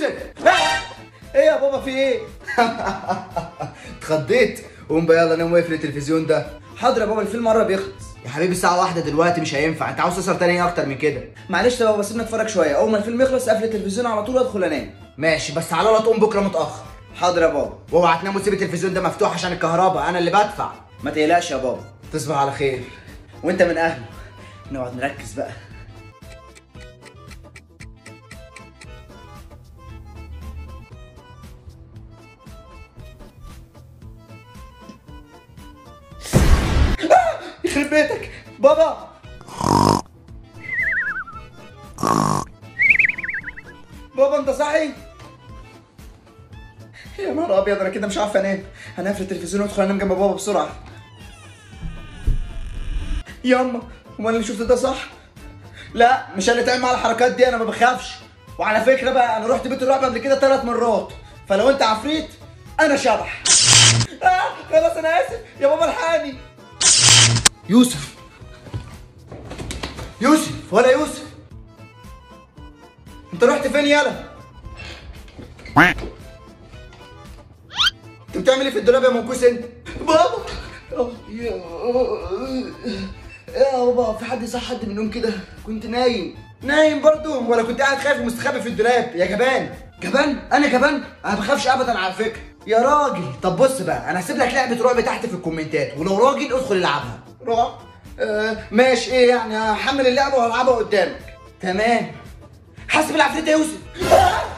يوسف ايه يا بابا في ايه اتخضيت قوم بقى يلا نام واقف التلفزيون ده حاضر يا بابا الفيلم قرب يخلص يا حبيبي الساعة واحدة دلوقتي مش هينفع انت عاوز تسهر تاني إيه اكتر من كده معلش يا بابا سيبنا نتفرج شويه اول ما الفيلم يخلص اقفل التلفزيون على طول وادخل انام ماشي بس على لا تقوم بكرة متأخر حاضر يا بابا واوعى تنام وتسيب التلفزيون ده مفتوح عشان الكهرباء انا اللي بدفع ما تقلقش يا بابا تصبح على خير وانت من اهله نقعد نركز بقى آه! يخرب بيتك بابا بابا انت صاحي يا نهار ابيض انا كده مش عارف انام هنقفل التلفزيون وادخل انام جنب بابا بسرعه ياما هو انا اللي شفت ده صح؟ لا مش انا اللي تعمل معايا الحركات دي انا ما بخافش وعلى فكره بقى انا رحت بيت الرعب قبل كده ثلاث مرات فلو انت عفريت انا شبح آه خلاص انا اسف يا بابا الحقني يوسف يوسف ولا يوسف انت رحت فين يالا؟ انت بتعمل ايه في الدولاب يا منكوس انت بابا آه، يا يا بابا في حد صح حد من النوم كده كنت نايم نايم برضو ولا كنت قاعد خايف ومستخبي في الدولاب يا جبان جبان انا جبان انا ما بخافش ابدا على فكره يا راجل طب بص بقى انا هسيب لك لعبه رعب تحت في الكومنتات ولو راجل ادخل العبها رعب آه ماشي ايه يعني هحمل اللعبه وهلعبها قدامك تمام حاسب العفريت يا يوسف آه!